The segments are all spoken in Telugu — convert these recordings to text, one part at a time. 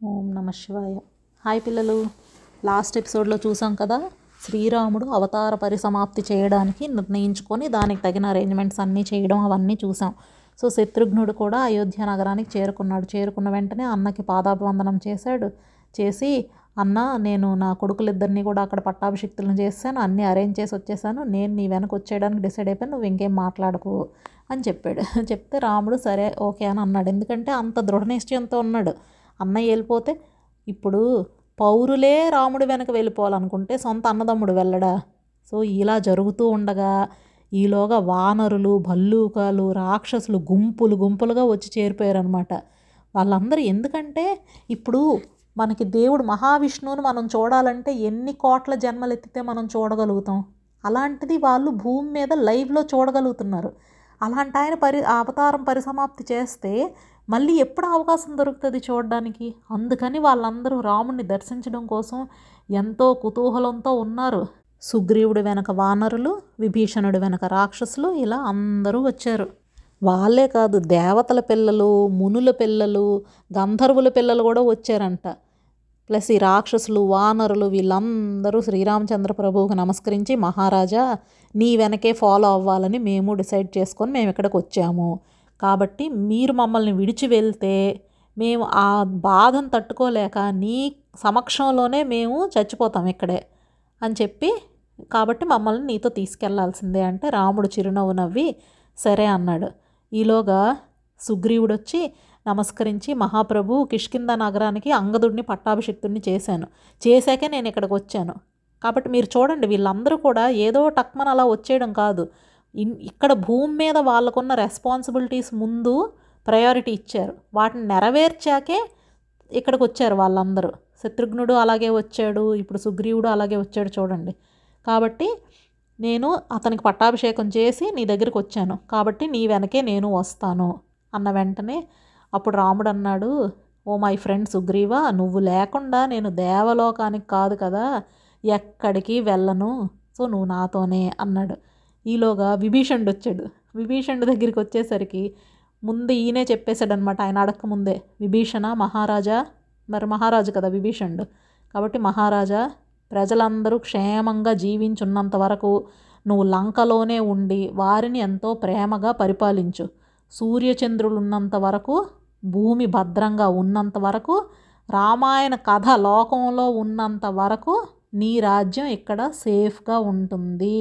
ఓం నమ శివాయ హాయ్ పిల్లలు లాస్ట్ ఎపిసోడ్లో చూసాం కదా శ్రీరాముడు అవతార పరిసమాప్తి చేయడానికి నిర్ణయించుకొని దానికి తగిన అరేంజ్మెంట్స్ అన్నీ చేయడం అవన్నీ చూసాం సో శత్రుఘ్నుడు కూడా అయోధ్య నగరానికి చేరుకున్నాడు చేరుకున్న వెంటనే అన్నకి పాదాభివందనం చేశాడు చేసి అన్న నేను నా కొడుకులిద్దరిని కూడా అక్కడ పట్టాభిషిక్తులను చేశాను అన్నీ అరేంజ్ చేసి వచ్చేసాను నేను నీ వెనక వచ్చేయడానికి డిసైడ్ అయిపోయాను నువ్వు ఇంకేం మాట్లాడకు అని చెప్పాడు చెప్తే రాముడు సరే ఓకే అని అన్నాడు ఎందుకంటే అంత దృఢ నిశ్చయంతో ఉన్నాడు అన్నయ్య వెళ్ళిపోతే ఇప్పుడు పౌరులే రాముడి వెనక వెళ్ళిపోవాలనుకుంటే సొంత అన్నదమ్ముడు వెళ్ళడా సో ఇలా జరుగుతూ ఉండగా ఈలోగా వానరులు భల్లూకాలు రాక్షసులు గుంపులు గుంపులుగా వచ్చి చేరిపోయారనమాట వాళ్ళందరూ ఎందుకంటే ఇప్పుడు మనకి దేవుడు మహావిష్ణువుని మనం చూడాలంటే ఎన్ని కోట్ల జన్మలు ఎత్తితే మనం చూడగలుగుతాం అలాంటిది వాళ్ళు భూమి మీద లైవ్లో చూడగలుగుతున్నారు అలాంటి ఆయన పరి అవతారం పరిసమాప్తి చేస్తే మళ్ళీ ఎప్పుడు అవకాశం దొరుకుతుంది చూడడానికి అందుకని వాళ్ళందరూ రాముడిని దర్శించడం కోసం ఎంతో కుతూహలంతో ఉన్నారు సుగ్రీవుడి వెనక వానరులు విభీషణుడి వెనక రాక్షసులు ఇలా అందరూ వచ్చారు వాళ్ళే కాదు దేవతల పిల్లలు మునుల పిల్లలు గంధర్వుల పిల్లలు కూడా వచ్చారంట ప్లస్ ఈ రాక్షసులు వానరులు వీళ్ళందరూ శ్రీరామచంద్ర ప్రభువుకి నమస్కరించి మహారాజా నీ వెనకే ఫాలో అవ్వాలని మేము డిసైడ్ చేసుకొని మేము ఇక్కడికి వచ్చాము కాబట్టి మీరు మమ్మల్ని విడిచి వెళ్తే మేము ఆ బాధను తట్టుకోలేక నీ సమక్షంలోనే మేము చచ్చిపోతాం ఇక్కడే అని చెప్పి కాబట్టి మమ్మల్ని నీతో తీసుకెళ్లాల్సిందే అంటే రాముడు చిరునవ్వు నవ్వి సరే అన్నాడు ఈలోగా సుగ్రీవుడు వచ్చి నమస్కరించి మహాప్రభు కిష్కింద నగరానికి అంగదుడిని పట్టాభిషిక్తుడిని చేశాను చేశాకే నేను ఇక్కడికి వచ్చాను కాబట్టి మీరు చూడండి వీళ్ళందరూ కూడా ఏదో టక్మన్ అలా వచ్చేయడం కాదు ఇన్ ఇక్కడ భూమి మీద వాళ్ళకున్న రెస్పాన్సిబిలిటీస్ ముందు ప్రయారిటీ ఇచ్చారు వాటిని నెరవేర్చాకే ఇక్కడికి వచ్చారు వాళ్ళందరూ శత్రుఘ్నుడు అలాగే వచ్చాడు ఇప్పుడు సుగ్రీవుడు అలాగే వచ్చాడు చూడండి కాబట్టి నేను అతనికి పట్టాభిషేకం చేసి నీ దగ్గరికి వచ్చాను కాబట్టి నీ వెనకే నేను వస్తాను అన్న వెంటనే అప్పుడు రాముడు అన్నాడు ఓ మై ఫ్రెండ్ సుగ్రీవా నువ్వు లేకుండా నేను దేవలోకానికి కాదు కదా ఎక్కడికి వెళ్ళను సో నువ్వు నాతోనే అన్నాడు ఈలోగా విభీషణుడు వచ్చాడు విభీషణుడి దగ్గరికి వచ్చేసరికి ముందు ఈయనే చెప్పేశాడు అనమాట ఆయన అడక్క ముందే విభీషణ మహారాజా మరి మహారాజు కదా విభీషణుడు కాబట్టి మహారాజా ప్రజలందరూ క్షేమంగా జీవించున్నంత వరకు నువ్వు లంకలోనే ఉండి వారిని ఎంతో ప్రేమగా పరిపాలించు సూర్యచంద్రులు ఉన్నంత వరకు భూమి భద్రంగా ఉన్నంత వరకు రామాయణ కథ లోకంలో ఉన్నంత వరకు నీ రాజ్యం ఇక్కడ సేఫ్గా ఉంటుంది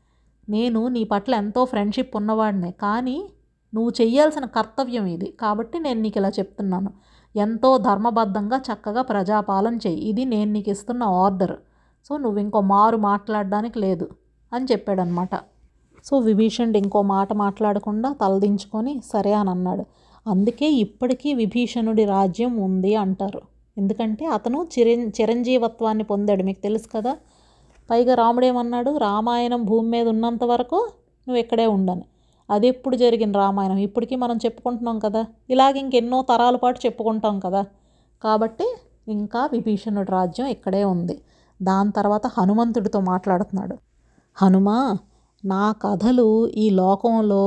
నేను నీ పట్ల ఎంతో ఫ్రెండ్షిప్ ఉన్నవాడినే కానీ నువ్వు చెయ్యాల్సిన కర్తవ్యం ఇది కాబట్టి నేను నీకు ఇలా చెప్తున్నాను ఎంతో ధర్మబద్ధంగా చక్కగా ప్రజాపాలన చెయ్యి ఇది నేను నీకు ఇస్తున్న ఆర్డర్ సో నువ్వు ఇంకో మారు మాట్లాడడానికి లేదు అని చెప్పాడనమాట సో విభీషణుడు ఇంకో మాట మాట్లాడకుండా తలదించుకొని సరే అని అన్నాడు అందుకే ఇప్పటికీ విభీషణుడి రాజ్యం ఉంది అంటారు ఎందుకంటే అతను చిరం చిరంజీవత్వాన్ని పొందాడు మీకు తెలుసు కదా పైగా రాముడేమన్నాడు రామాయణం భూమి మీద ఉన్నంత వరకు నువ్వు ఇక్కడే ఉండని అది ఎప్పుడు జరిగిన రామాయణం ఇప్పటికీ మనం చెప్పుకుంటున్నాం కదా ఇలాగ ఇంకెన్నో తరాల పాటు చెప్పుకుంటాం కదా కాబట్టి ఇంకా విభీషణుడి రాజ్యం ఇక్కడే ఉంది దాని తర్వాత హనుమంతుడితో మాట్లాడుతున్నాడు హనుమా నా కథలు ఈ లోకంలో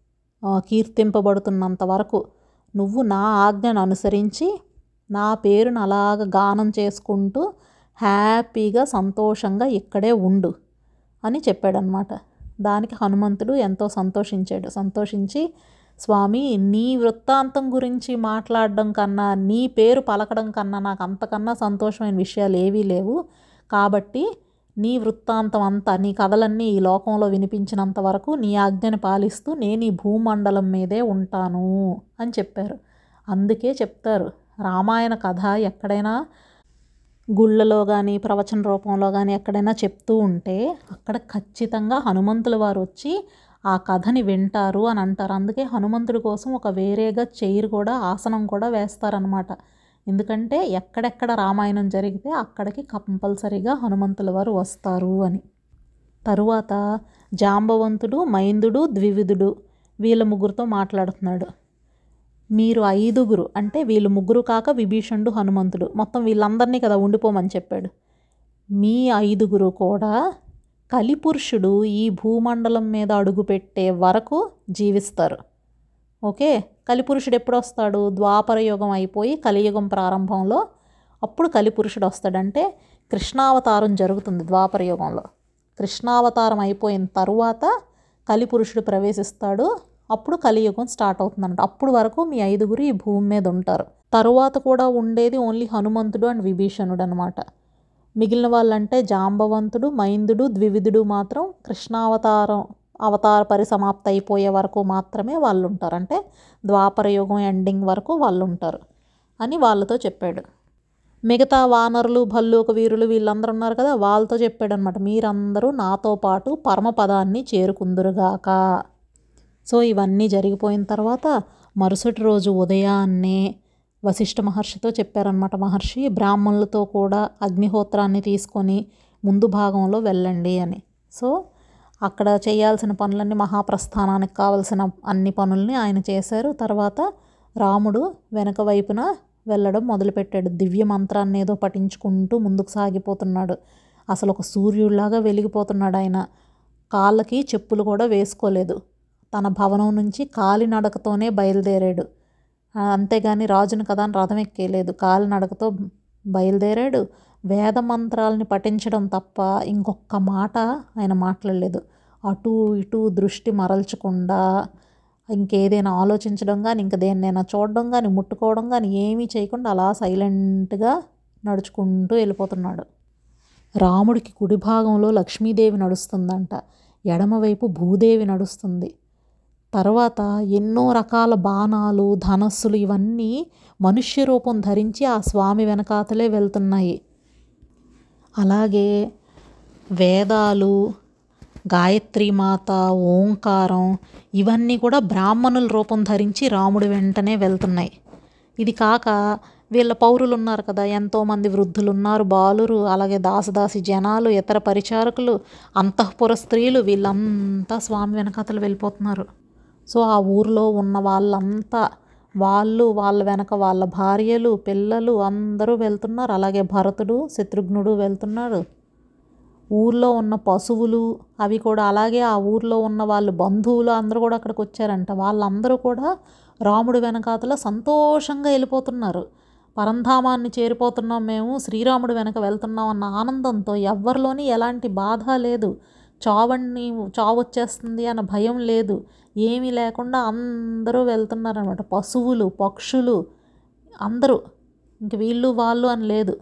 కీర్తింపబడుతున్నంత వరకు నువ్వు నా ఆజ్ఞను అనుసరించి నా పేరును అలాగ గానం చేసుకుంటూ హ్యాపీగా సంతోషంగా ఇక్కడే ఉండు అని చెప్పాడనమాట దానికి హనుమంతుడు ఎంతో సంతోషించాడు సంతోషించి స్వామి నీ వృత్తాంతం గురించి మాట్లాడడం కన్నా నీ పేరు పలకడం కన్నా నాకు అంతకన్నా సంతోషమైన విషయాలు ఏవీ లేవు కాబట్టి నీ వృత్తాంతం అంతా నీ కథలన్నీ ఈ లోకంలో వినిపించినంత వరకు నీ ఆజ్ఞని పాలిస్తూ నేను ఈ భూమండలం మీదే ఉంటాను అని చెప్పారు అందుకే చెప్తారు రామాయణ కథ ఎక్కడైనా గుళ్ళలో కానీ ప్రవచన రూపంలో కానీ ఎక్కడైనా చెప్తూ ఉంటే అక్కడ ఖచ్చితంగా హనుమంతుల వారు వచ్చి ఆ కథని వింటారు అని అంటారు అందుకే హనుమంతుడి కోసం ఒక వేరేగా చైర్ కూడా ఆసనం కూడా వేస్తారనమాట ఎందుకంటే ఎక్కడెక్కడ రామాయణం జరిగితే అక్కడికి కంపల్సరీగా హనుమంతుల వారు వస్తారు అని తరువాత జాంబవంతుడు మైందుడు ద్వివిధుడు వీళ్ళ ముగ్గురుతో మాట్లాడుతున్నాడు మీరు ఐదుగురు అంటే వీళ్ళు ముగ్గురు కాక విభీషణుడు హనుమంతుడు మొత్తం వీళ్ళందరినీ కదా ఉండిపోమని చెప్పాడు మీ ఐదుగురు కూడా కలిపురుషుడు ఈ భూమండలం మీద అడుగుపెట్టే వరకు జీవిస్తారు ఓకే కలిపురుషుడు ఎప్పుడు వస్తాడు ద్వాపర యుగం అయిపోయి కలియుగం ప్రారంభంలో అప్పుడు కలిపురుషుడు వస్తాడంటే కృష్ణావతారం జరుగుతుంది ద్వాపర యుగంలో కృష్ణావతారం అయిపోయిన తరువాత కలిపురుషుడు ప్రవేశిస్తాడు అప్పుడు కలియుగం స్టార్ట్ అవుతుందన్నమాట అప్పుడు వరకు మీ ఐదుగురు ఈ భూమి మీద ఉంటారు తరువాత కూడా ఉండేది ఓన్లీ హనుమంతుడు అండ్ విభీషణుడు అనమాట మిగిలిన వాళ్ళంటే జాంబవంతుడు మైందుడు ద్వివిధుడు మాత్రం కృష్ణావతారం అవతార పరిసమాప్తి అయిపోయే వరకు మాత్రమే వాళ్ళు ఉంటారు అంటే ద్వాపర యుగం ఎండింగ్ వరకు వాళ్ళు ఉంటారు అని వాళ్ళతో చెప్పాడు మిగతా వానరులు భల్లూక వీరులు వీళ్ళందరూ ఉన్నారు కదా వాళ్ళతో చెప్పాడు అనమాట మీరందరూ నాతో పాటు పరమపదాన్ని చేరుకుందురుగాక సో ఇవన్నీ జరిగిపోయిన తర్వాత మరుసటి రోజు ఉదయాన్నే వశిష్ఠ మహర్షితో చెప్పారనమాట మహర్షి బ్రాహ్మణులతో కూడా అగ్నిహోత్రాన్ని తీసుకొని ముందు భాగంలో వెళ్ళండి అని సో అక్కడ చేయాల్సిన పనులన్నీ మహాప్రస్థానానికి కావలసిన అన్ని పనుల్ని ఆయన చేశారు తర్వాత రాముడు వెనక వైపున వెళ్ళడం మొదలుపెట్టాడు దివ్య మంత్రాన్ని ఏదో పఠించుకుంటూ ముందుకు సాగిపోతున్నాడు అసలు ఒక సూర్యుడిలాగా వెలిగిపోతున్నాడు ఆయన కాళ్ళకి చెప్పులు కూడా వేసుకోలేదు తన భవనం నుంచి కాలినడకతోనే బయలుదేరాడు అంతేగాని రాజును కదా అని రథం ఎక్కేయలేదు కాలినడకతో బయలుదేరాడు వేద మంత్రాలని పఠించడం తప్ప ఇంకొక మాట ఆయన మాట్లాడలేదు అటు ఇటు దృష్టి మరల్చకుండా ఇంకేదైనా ఆలోచించడం కానీ ఇంక దేన్నైనా చూడడం కానీ ముట్టుకోవడం కానీ ఏమీ చేయకుండా అలా సైలెంట్గా నడుచుకుంటూ వెళ్ళిపోతున్నాడు రాముడికి కుడి భాగంలో లక్ష్మీదేవి నడుస్తుందంట ఎడమవైపు భూదేవి నడుస్తుంది తర్వాత ఎన్నో రకాల బాణాలు ధనస్సులు ఇవన్నీ మనుష్య రూపం ధరించి ఆ స్వామి వెనకాతలే వెళ్తున్నాయి అలాగే వేదాలు గాయత్రీమాత ఓంకారం ఇవన్నీ కూడా బ్రాహ్మణుల రూపం ధరించి రాముడి వెంటనే వెళ్తున్నాయి ఇది కాక వీళ్ళ పౌరులు ఉన్నారు కదా ఎంతోమంది వృద్ధులు ఉన్నారు బాలురు అలాగే దాసదాసి జనాలు ఇతర పరిచారకులు అంతఃపుర స్త్రీలు వీళ్ళంతా స్వామి వెనకాతలు వెళ్ళిపోతున్నారు సో ఆ ఊరిలో ఉన్న వాళ్ళంతా వాళ్ళు వాళ్ళ వెనక వాళ్ళ భార్యలు పిల్లలు అందరూ వెళ్తున్నారు అలాగే భరతుడు శత్రుఘ్నుడు వెళ్తున్నారు ఊర్లో ఉన్న పశువులు అవి కూడా అలాగే ఆ ఊర్లో ఉన్న వాళ్ళు బంధువులు అందరూ కూడా అక్కడికి వచ్చారంట వాళ్ళందరూ కూడా రాముడు వెనకాతల సంతోషంగా వెళ్ళిపోతున్నారు పరంధామాన్ని చేరిపోతున్నాం మేము శ్రీరాముడు వెనక వెళ్తున్నాం అన్న ఆనందంతో ఎవ్వరిలోని ఎలాంటి బాధ లేదు చావణ్ణి చావు వచ్చేస్తుంది అన్న భయం లేదు ఏమీ లేకుండా అందరూ వెళ్తున్నారనమాట పశువులు పక్షులు అందరూ ఇంక వీళ్ళు వాళ్ళు అని లేదు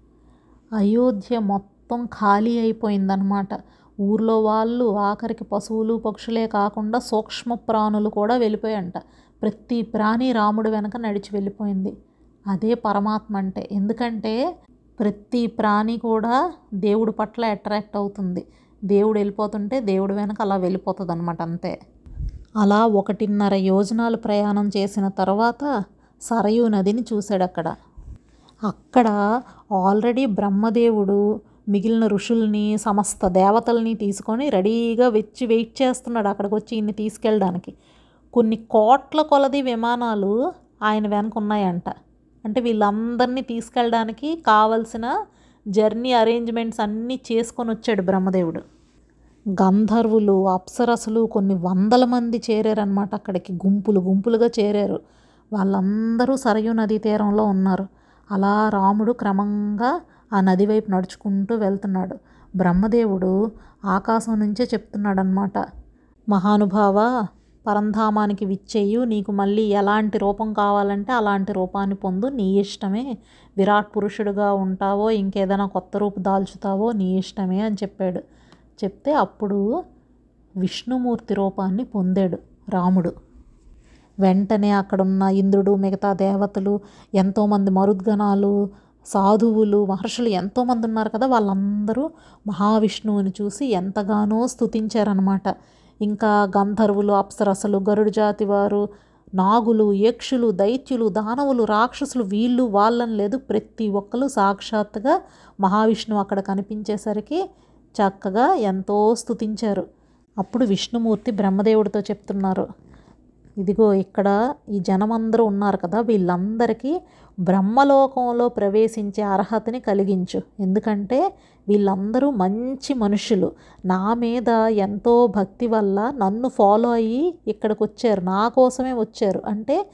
అయోధ్య మొత్తం ఖాళీ అయిపోయిందనమాట ఊర్లో వాళ్ళు ఆఖరికి పశువులు పక్షులే కాకుండా సూక్ష్మ ప్రాణులు కూడా వెళ్ళిపోయంట ప్రతి ప్రాణి రాముడు వెనక నడిచి వెళ్ళిపోయింది అదే పరమాత్మ అంటే ఎందుకంటే ప్రతి ప్రాణి కూడా దేవుడి పట్ల అట్రాక్ట్ అవుతుంది దేవుడు వెళ్ళిపోతుంటే దేవుడి వెనక అలా వెళ్ళిపోతుంది అనమాట అంతే అలా ఒకటిన్నర యోజనాలు ప్రయాణం చేసిన తర్వాత సరయూ నదిని చూశాడు అక్కడ అక్కడ ఆల్రెడీ బ్రహ్మదేవుడు మిగిలిన ఋషుల్ని సమస్త దేవతల్ని తీసుకొని రెడీగా వచ్చి వెయిట్ చేస్తున్నాడు అక్కడికి వచ్చి ఇన్ని తీసుకెళ్ళడానికి కొన్ని కోట్ల కొలది విమానాలు ఆయన వెనక ఉన్నాయంట అంటే వీళ్ళందరినీ తీసుకెళ్ళడానికి కావలసిన జర్నీ అరేంజ్మెంట్స్ అన్నీ చేసుకొని వచ్చాడు బ్రహ్మదేవుడు గంధర్వులు అప్సరసలు కొన్ని వందల మంది చేరారనమాట అక్కడికి గుంపులు గుంపులుగా చేరారు వాళ్ళందరూ సరయు నదీ తీరంలో ఉన్నారు అలా రాముడు క్రమంగా ఆ నది వైపు నడుచుకుంటూ వెళ్తున్నాడు బ్రహ్మదేవుడు ఆకాశం నుంచే చెప్తున్నాడు అనమాట మహానుభావ పరంధామానికి విచ్చేయు నీకు మళ్ళీ ఎలాంటి రూపం కావాలంటే అలాంటి రూపాన్ని పొందు నీ ఇష్టమే విరాట్ పురుషుడుగా ఉంటావో ఇంకేదైనా కొత్త రూపు దాల్చుతావో నీ ఇష్టమే అని చెప్పాడు చెప్తే అప్పుడు విష్ణుమూర్తి రూపాన్ని పొందాడు రాముడు వెంటనే అక్కడున్న ఇంద్రుడు మిగతా దేవతలు ఎంతోమంది మరుద్గణాలు సాధువులు మహర్షులు ఎంతోమంది ఉన్నారు కదా వాళ్ళందరూ మహావిష్ణువుని చూసి ఎంతగానో స్తుతించారనమాట ఇంకా గంధర్వులు అప్సరసలు గరుడు జాతి వారు నాగులు యక్షులు దైత్యులు దానవులు రాక్షసులు వీళ్ళు వాళ్ళని లేదు ప్రతి ఒక్కరు సాక్షాత్తుగా మహావిష్ణువు అక్కడ కనిపించేసరికి చక్కగా ఎంతో స్తుతించారు అప్పుడు విష్ణుమూర్తి బ్రహ్మదేవుడితో చెప్తున్నారు ఇదిగో ఇక్కడ ఈ జనమందరూ ఉన్నారు కదా వీళ్ళందరికీ బ్రహ్మలోకంలో ప్రవేశించే అర్హతని కలిగించు ఎందుకంటే వీళ్ళందరూ మంచి మనుషులు నా మీద ఎంతో భక్తి వల్ల నన్ను ఫాలో అయ్యి ఇక్కడికి వచ్చారు నా కోసమే వచ్చారు అంటే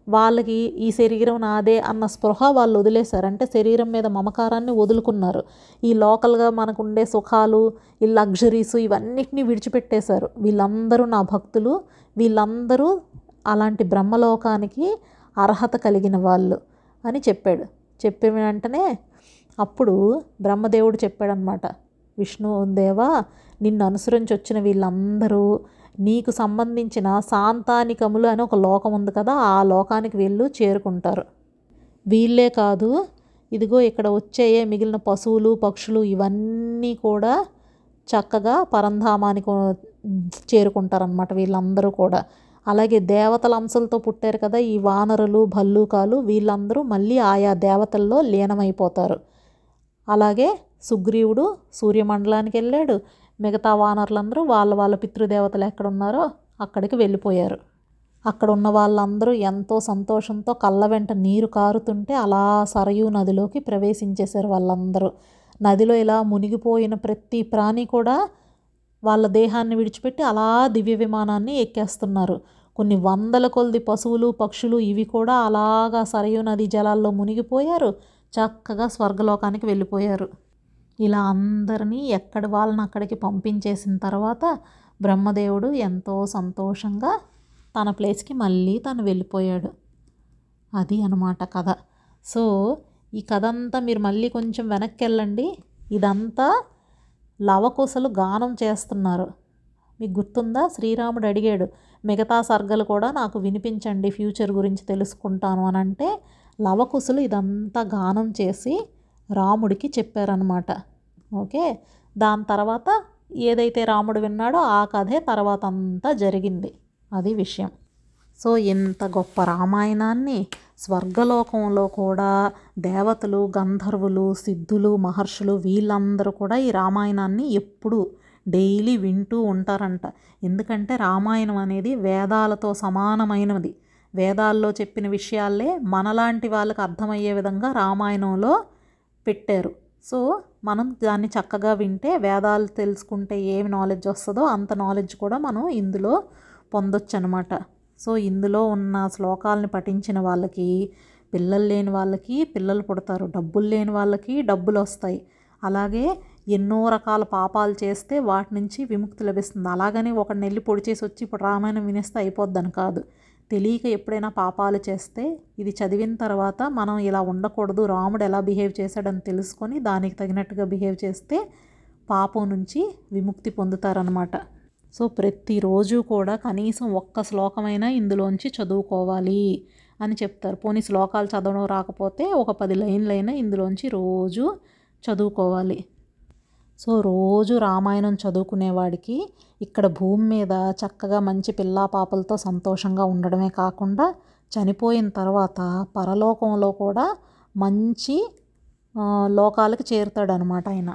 వాళ్ళకి ఈ శరీరం నాదే అన్న స్పృహ వాళ్ళు వదిలేశారు అంటే శరీరం మీద మమకారాన్ని వదులుకున్నారు ఈ లోకల్గా మనకు ఉండే సుఖాలు ఈ లగ్జరీస్ ఇవన్నిటిని విడిచిపెట్టేశారు వీళ్ళందరూ నా భక్తులు వీళ్ళందరూ అలాంటి బ్రహ్మలోకానికి అర్హత కలిగిన వాళ్ళు అని చెప్పాడు చెప్పిన వెంటనే అప్పుడు బ్రహ్మదేవుడు చెప్పాడనమాట విష్ణుదేవా నిన్ను అనుసరించి వచ్చిన వీళ్ళందరూ నీకు సంబంధించిన సాంతానికములు అని ఒక లోకం ఉంది కదా ఆ లోకానికి వీళ్ళు చేరుకుంటారు వీళ్ళే కాదు ఇదిగో ఇక్కడ వచ్చేయే మిగిలిన పశువులు పక్షులు ఇవన్నీ కూడా చక్కగా పరంధామానికి చేరుకుంటారనమాట వీళ్ళందరూ కూడా అలాగే దేవతల అంశలతో పుట్టారు కదా ఈ వానరులు భల్లూకాలు వీళ్ళందరూ మళ్ళీ ఆయా దేవతల్లో లీనమైపోతారు అలాగే సుగ్రీవుడు సూర్యమండలానికి వెళ్ళాడు మిగతా వానరులందరూ వాళ్ళ వాళ్ళ పితృదేవతలు ఎక్కడ ఉన్నారో అక్కడికి వెళ్ళిపోయారు అక్కడ ఉన్న వాళ్ళందరూ ఎంతో సంతోషంతో కళ్ళ వెంట నీరు కారుతుంటే అలా సరయూ నదిలోకి ప్రవేశించేశారు వాళ్ళందరూ నదిలో ఇలా మునిగిపోయిన ప్రతి ప్రాణి కూడా వాళ్ళ దేహాన్ని విడిచిపెట్టి అలా దివ్య విమానాన్ని ఎక్కేస్తున్నారు కొన్ని వందల కొలది పశువులు పక్షులు ఇవి కూడా అలాగా సరయూ నది జలాల్లో మునిగిపోయారు చక్కగా స్వర్గలోకానికి వెళ్ళిపోయారు ఇలా అందరినీ ఎక్కడ వాళ్ళని అక్కడికి పంపించేసిన తర్వాత బ్రహ్మదేవుడు ఎంతో సంతోషంగా తన ప్లేస్కి మళ్ళీ తను వెళ్ళిపోయాడు అది అనమాట కథ సో ఈ కథ అంతా మీరు మళ్ళీ కొంచెం వెనక్కి వెళ్ళండి ఇదంతా లవకుశలు గానం చేస్తున్నారు మీకు గుర్తుందా శ్రీరాముడు అడిగాడు మిగతా సర్గలు కూడా నాకు వినిపించండి ఫ్యూచర్ గురించి తెలుసుకుంటాను అని అంటే లవకుశులు ఇదంతా గానం చేసి రాముడికి చెప్పారనమాట ఓకే దాని తర్వాత ఏదైతే రాముడు విన్నాడో ఆ కథే తర్వాత అంతా జరిగింది అది విషయం సో ఇంత గొప్ప రామాయణాన్ని స్వర్గలోకంలో కూడా దేవతలు గంధర్వులు సిద్ధులు మహర్షులు వీళ్ళందరూ కూడా ఈ రామాయణాన్ని ఎప్పుడు డైలీ వింటూ ఉంటారంట ఎందుకంటే రామాయణం అనేది వేదాలతో సమానమైనది వేదాల్లో చెప్పిన విషయాలే మనలాంటి వాళ్ళకి అర్థమయ్యే విధంగా రామాయణంలో పెట్టారు సో మనం దాన్ని చక్కగా వింటే వేదాలు తెలుసుకుంటే ఏమి నాలెడ్జ్ వస్తుందో అంత నాలెడ్జ్ కూడా మనం ఇందులో పొందొచ్చు అనమాట సో ఇందులో ఉన్న శ్లోకాలని పఠించిన వాళ్ళకి పిల్లలు లేని వాళ్ళకి పిల్లలు పుడతారు డబ్బులు లేని వాళ్ళకి డబ్బులు వస్తాయి అలాగే ఎన్నో రకాల పాపాలు చేస్తే వాటి నుంచి విముక్తి లభిస్తుంది అలాగని ఒకడిని వెళ్ళి పొడి చేసి వచ్చి ఇప్పుడు రామాయణం వినేస్తే అయిపోద్దని కాదు తెలియక ఎప్పుడైనా పాపాలు చేస్తే ఇది చదివిన తర్వాత మనం ఇలా ఉండకూడదు రాముడు ఎలా బిహేవ్ చేశాడని తెలుసుకొని దానికి తగినట్టుగా బిహేవ్ చేస్తే పాపం నుంచి విముక్తి పొందుతారనమాట సో ప్రతిరోజు కూడా కనీసం ఒక్క శ్లోకమైనా ఇందులోంచి చదువుకోవాలి అని చెప్తారు పోనీ శ్లోకాలు చదవడం రాకపోతే ఒక పది లైన్లైనా ఇందులోంచి రోజు చదువుకోవాలి సో రోజు రామాయణం చదువుకునేవాడికి ఇక్కడ భూమి మీద చక్కగా మంచి పిల్లా పాపలతో సంతోషంగా ఉండడమే కాకుండా చనిపోయిన తర్వాత పరలోకంలో కూడా మంచి ఆ, లోకాలకి చేరుతాడనమాట ఆయన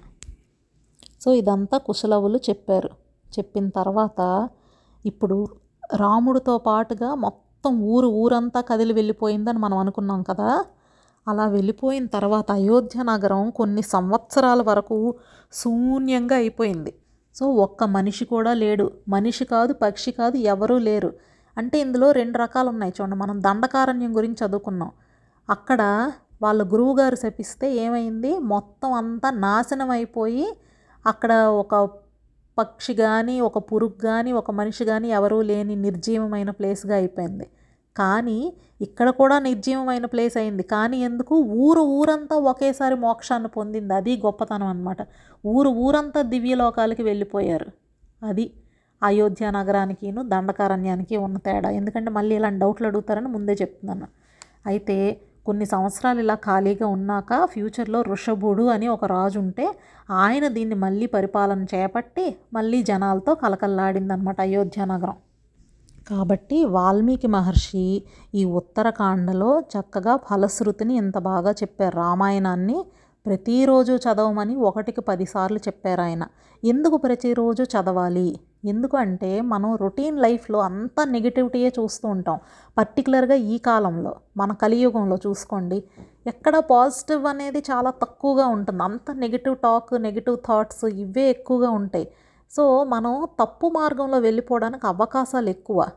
సో ఇదంతా కుశలవులు చెప్పారు చెప్పిన తర్వాత ఇప్పుడు రాముడితో పాటుగా మొత్తం ఊరు ఊరంతా కదిలి వెళ్ళిపోయిందని మనం అనుకున్నాం కదా అలా వెళ్ళిపోయిన తర్వాత అయోధ్య నగరం కొన్ని సంవత్సరాల వరకు శూన్యంగా అయిపోయింది సో ఒక్క మనిషి కూడా లేడు మనిషి కాదు పక్షి కాదు ఎవరూ లేరు అంటే ఇందులో రెండు రకాలు ఉన్నాయి చూడండి మనం దండకారణ్యం గురించి చదువుకున్నాం అక్కడ వాళ్ళ గురువుగారు శపిస్తే ఏమైంది మొత్తం అంతా నాశనం అయిపోయి అక్కడ ఒక పక్షి కానీ ఒక పురుగు కానీ ఒక మనిషి కానీ ఎవరూ లేని నిర్జీవమైన ప్లేస్గా అయిపోయింది కానీ ఇక్కడ కూడా నిర్జీవమైన ప్లేస్ అయింది కానీ ఎందుకు ఊరు ఊరంతా ఒకేసారి మోక్షాన్ని పొందింది అది గొప్పతనం అనమాట ఊరు ఊరంతా దివ్యలోకాలకి వెళ్ళిపోయారు అది అయోధ్య నగరానికిను దండకారణ్యానికి ఉన్న తేడా ఎందుకంటే మళ్ళీ ఇలాంటి డౌట్లు అడుగుతారని ముందే చెప్తున్నాను అయితే కొన్ని సంవత్సరాలు ఇలా ఖాళీగా ఉన్నాక ఫ్యూచర్లో ఋషభుడు అని ఒక రాజు ఉంటే ఆయన దీన్ని మళ్ళీ పరిపాలన చేపట్టి మళ్ళీ జనాలతో కలకల్లాడిందనమాట అయోధ్య నగరం కాబట్టి వాల్మీకి మహర్షి ఈ ఉత్తరకాండలో చక్కగా ఫలశ్రుతిని ఇంత బాగా చెప్పారు రామాయణాన్ని ప్రతిరోజు చదవమని ఒకటికి పదిసార్లు చెప్పారు ఆయన ఎందుకు ప్రతిరోజు చదవాలి ఎందుకు అంటే మనం రొటీన్ లైఫ్లో అంతా నెగిటివిటీయే చూస్తూ ఉంటాం పర్టికులర్గా ఈ కాలంలో మన కలియుగంలో చూసుకోండి ఎక్కడ పాజిటివ్ అనేది చాలా తక్కువగా ఉంటుంది అంత నెగిటివ్ టాక్ నెగిటివ్ థాట్స్ ఇవే ఎక్కువగా ఉంటాయి సో మనం తప్పు మార్గంలో వెళ్ళిపోవడానికి అవకాశాలు ఎక్కువ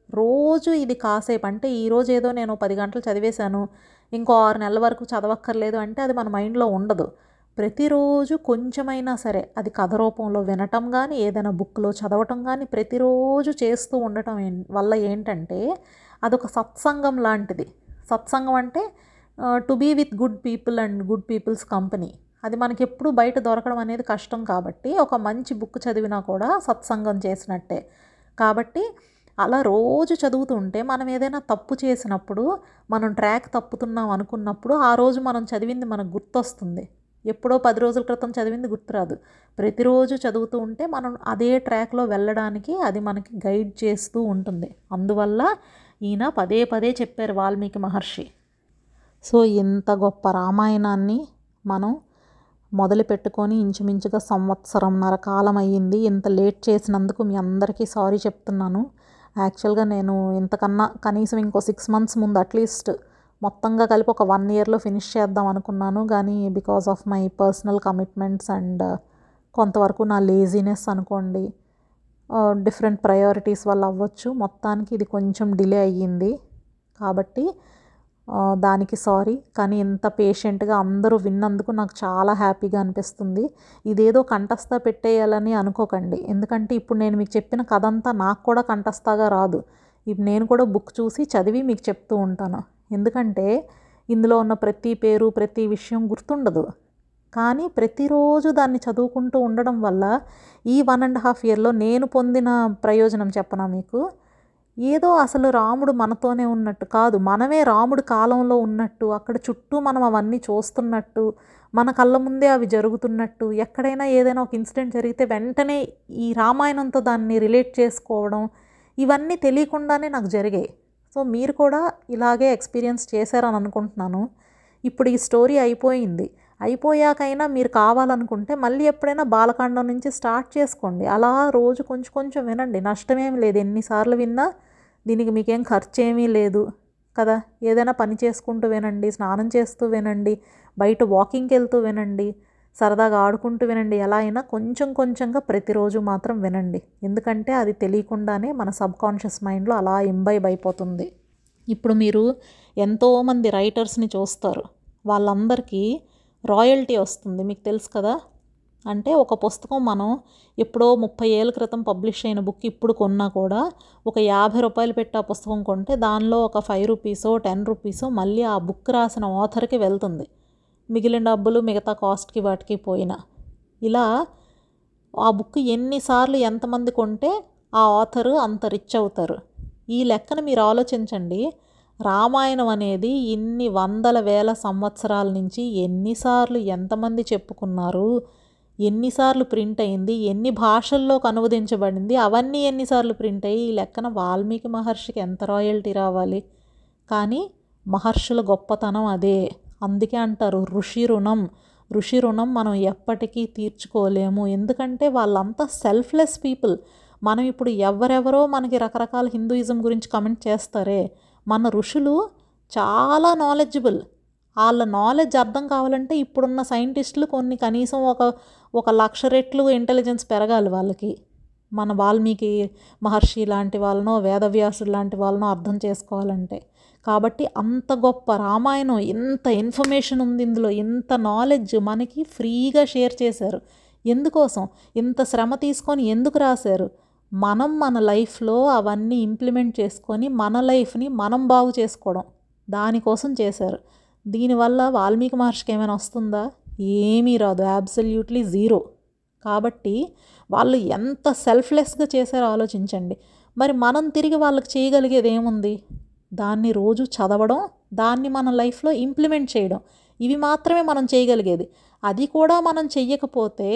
రోజు ఇది కాసేపు అంటే ఈరోజు ఏదో నేను పది గంటలు చదివేశాను ఇంకో ఆరు నెలల వరకు చదవక్కర్లేదు అంటే అది మన మైండ్లో ఉండదు ప్రతిరోజు కొంచెమైనా సరే అది కథ రూపంలో వినటం కానీ ఏదైనా బుక్లో చదవటం కానీ ప్రతిరోజు చేస్తూ ఉండటం వల్ల ఏంటంటే అదొక సత్సంగం లాంటిది సత్సంగం అంటే to be with good people and good people's company అది మనకి ఎప్పుడు బయట దొరకడం అనేది కష్టం కాబట్టి ఒక మంచి బుక్ చదివినా కూడా సత్సంగం చేసినట్టే కాబట్టి అలా రోజు చదువుతుంటే మనం ఏదైనా తప్పు చేసినప్పుడు మనం ట్రాక్ తప్పుతున్నాం అనుకున్నప్పుడు ఆ రోజు మనం చదివింది మనకు గుర్తొస్తుంది ఎప్పుడో పది రోజుల క్రితం చదివింది గుర్తురాదు ప్రతిరోజు చదువుతూ ఉంటే మనం అదే ట్రాక్లో వెళ్ళడానికి అది మనకి గైడ్ చేస్తూ ఉంటుంది అందువల్ల ఈయన పదే పదే చెప్పారు వాల్మీకి మహర్షి సో ఇంత గొప్ప రామాయణాన్ని మనం మొదలు పెట్టుకొని ఇంచుమించుగా సంవత్సరంన్నర కాలం అయ్యింది ఇంత లేట్ చేసినందుకు మీ అందరికీ సారీ చెప్తున్నాను యాక్చువల్గా నేను ఇంతకన్నా కనీసం ఇంకో సిక్స్ మంత్స్ ముందు అట్లీస్ట్ మొత్తంగా కలిపి ఒక వన్ ఇయర్లో ఫినిష్ చేద్దాం అనుకున్నాను కానీ because of my personal commitments and కొంతవరకు నా లేజినెస్ అనుకోండి డిఫరెంట్ ప్రయారిటీస్ వల్ల అవ్వచ్చు మొత్తానికి ఇది కొంచెం డిలే అయ్యింది కాబట్టి దానికి సారీ కానీ ఇంత పేషెంట్గా అందరూ విన్నందుకు నాకు చాలా హ్యాపీగా అనిపిస్తుంది ఇదేదో కంఠస్థ పెట్టేయాలని అనుకోకండి ఎందుకంటే ఇప్పుడు నేను మీకు చెప్పిన కథ అంతా నాకు కూడా కంఠస్థగా రాదు ఇప్పుడు నేను కూడా బుక్ చూసి చదివి మీకు చెప్తూ ఉంటాను ఎందుకంటే ఇందులో ఉన్న ప్రతి పేరు ప్రతి విషయం గుర్తుండదు కానీ ప్రతిరోజు దాన్ని చదువుకుంటూ ఉండడం వల్ల ఈ వన్ అండ్ హాఫ్ ఇయర్లో నేను పొందిన ప్రయోజనం చెప్పనా మీకు ఏదో అసలు రాముడు మనతోనే ఉన్నట్టు కాదు మనమే రాముడు కాలంలో ఉన్నట్టు అక్కడ చుట్టూ మనం అవన్నీ చూస్తున్నట్టు మన కళ్ళ ముందే అవి జరుగుతున్నట్టు ఎక్కడైనా ఏదైనా ఒక ఇన్సిడెంట్ జరిగితే వెంటనే ఈ రామాయణంతో దాన్ని రిలేట్ చేసుకోవడం ఇవన్నీ తెలియకుండానే నాకు జరిగాయి సో మీరు కూడా ఇలాగే ఎక్స్పీరియన్స్ చేశారని అనుకుంటున్నాను ఇప్పుడు ఈ స్టోరీ అయిపోయింది అయిపోయాకైనా మీరు కావాలనుకుంటే మళ్ళీ ఎప్పుడైనా బాలకాండం నుంచి స్టార్ట్ చేసుకోండి అలా రోజు కొంచెం కొంచెం వినండి నష్టమేమి లేదు ఎన్నిసార్లు విన్నా దీనికి మీకేం ఖర్చు ఏమీ లేదు కదా ఏదైనా పని చేసుకుంటూ వినండి స్నానం చేస్తూ వినండి బయట వాకింగ్కి వెళ్తూ వినండి సరదాగా ఆడుకుంటూ వినండి ఎలా అయినా కొంచెం కొంచెంగా ప్రతిరోజు మాత్రం వినండి ఎందుకంటే అది తెలియకుండానే మన సబ్ కాన్షియస్ మైండ్లో అలా ఇంబైబ్ అయిపోతుంది ఇప్పుడు మీరు ఎంతోమంది రైటర్స్ని చూస్తారు వాళ్ళందరికీ రాయల్టీ వస్తుంది మీకు తెలుసు కదా అంటే ఒక పుస్తకం మనం ఎప్పుడో ముప్పై ఏళ్ళ క్రితం పబ్లిష్ అయిన బుక్ ఇప్పుడు కొన్నా కూడా ఒక యాభై రూపాయలు పెట్టి ఆ పుస్తకం కొంటే దానిలో ఒక ఫైవ్ రూపీసో టెన్ రూపీసో మళ్ళీ ఆ బుక్ రాసిన ఆథర్కి వెళ్తుంది మిగిలిన డబ్బులు మిగతా కాస్ట్కి వాటికి పోయినా ఇలా ఆ బుక్ ఎన్నిసార్లు ఎంతమంది కొంటే ఆ ఆథర్ అంత రిచ్ అవుతారు ఈ లెక్కన మీరు ఆలోచించండి రామాయణం అనేది ఇన్ని వందల వేల సంవత్సరాల నుంచి ఎన్నిసార్లు ఎంతమంది చెప్పుకున్నారు ఎన్నిసార్లు ప్రింట్ అయింది ఎన్ని భాషల్లోకి అనువదించబడింది అవన్నీ ఎన్నిసార్లు ప్రింట్ అయ్యి ఈ లెక్కన వాల్మీకి మహర్షికి ఎంత రాయల్టీ రావాలి కానీ మహర్షుల గొప్పతనం అదే అందుకే అంటారు ఋషి రుణం ఋషి ఋణం మనం ఎప్పటికీ తీర్చుకోలేము ఎందుకంటే వాళ్ళంతా సెల్ఫ్లెస్ పీపుల్ మనం ఇప్పుడు ఎవరెవరో మనకి రకరకాల హిందూయిజం గురించి కమెంట్ చేస్తారే మన ఋషులు చాలా నాలెడ్జబుల్ వాళ్ళ నాలెడ్జ్ అర్థం కావాలంటే ఇప్పుడున్న సైంటిస్టులు కొన్ని కనీసం ఒక ఒక లక్ష రెట్లు ఇంటెలిజెన్స్ పెరగాలి వాళ్ళకి మన వాల్మీకి మహర్షి లాంటి వాళ్ళనో వేదవ్యాసుడు లాంటి వాళ్ళనో అర్థం చేసుకోవాలంటే కాబట్టి అంత గొప్ప రామాయణం ఎంత ఇన్ఫర్మేషన్ ఉంది ఇందులో ఎంత నాలెడ్జ్ మనకి ఫ్రీగా షేర్ చేశారు ఎందుకోసం ఇంత శ్రమ తీసుకొని ఎందుకు రాశారు మనం మన లైఫ్లో అవన్నీ ఇంప్లిమెంట్ చేసుకొని మన లైఫ్ని మనం బాగు చేసుకోవడం దానికోసం చేశారు దీనివల్ల వాల్మీకి మహర్షికి ఏమైనా వస్తుందా ఏమీ రాదు అబ్సల్యూట్లీ జీరో కాబట్టి వాళ్ళు ఎంత సెల్ఫ్లెస్గా చేశారో ఆలోచించండి మరి మనం తిరిగి వాళ్ళకి చేయగలిగేది ఏముంది దాన్ని రోజు చదవడం దాన్ని మన లైఫ్లో ఇంప్లిమెంట్ చేయడం ఇవి మాత్రమే మనం చేయగలిగేది అది కూడా మనం చెయ్యకపోతే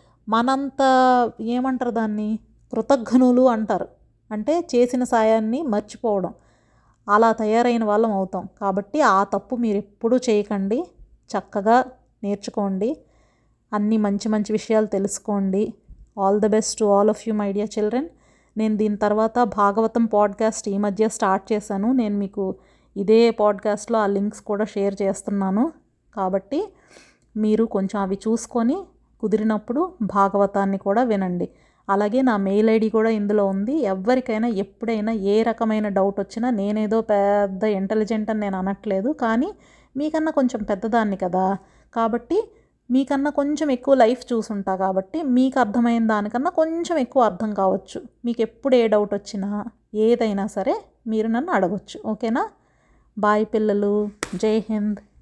మనంత ఏమంటారు దాన్ని కృతజ్ఞులు అంటారు అంటే చేసిన సాయాన్ని మర్చిపోవడం అలా తయారైన వాళ్ళం అవుతాం కాబట్టి ఆ తప్పు మీరు ఎప్పుడూ చేయకండి చక్కగా నేర్చుకోండి అన్ని మంచి మంచి విషయాలు తెలుసుకోండి all the best to all of you my dear children నేను దీని తర్వాత భాగవతం పాడ్కాస్ట్ ఈ మధ్య స్టార్ట్ చేశాను నేను మీకు ఇదే పాడ్కాస్ట్లో ఆ లింక్స్ కూడా షేర్ చేస్తున్నాను కాబట్టి మీరు కొంచెం అవి చూసుకొని కుదిరినప్పుడు భాగవతాన్ని కూడా వినండి అలాగే నా మెయిల్ ఐడి కూడా ఇందులో ఉంది ఎవరికైనా ఎప్పుడైనా ఏ రకమైన డౌట్ వచ్చినా నేనేదో పెద్ద ఇంటెలిజెంట్ అని నేను అనట్లేదు కానీ మీకన్నా కొంచెం పెద్దదాన్ని కదా కాబట్టి మీకన్నా కొంచెం ఎక్కువ లైఫ్ చూసుంటా కాబట్టి మీకు అర్థమైన దానికన్నా కొంచెం ఎక్కువ అర్థం కావచ్చు మీకు ఎప్పుడు ఏ డౌట్ వచ్చినా ఏదైనా సరే మీరు నన్ను అడగొచ్చు ఓకేనా బాయ్ పిల్లలు జై హింద్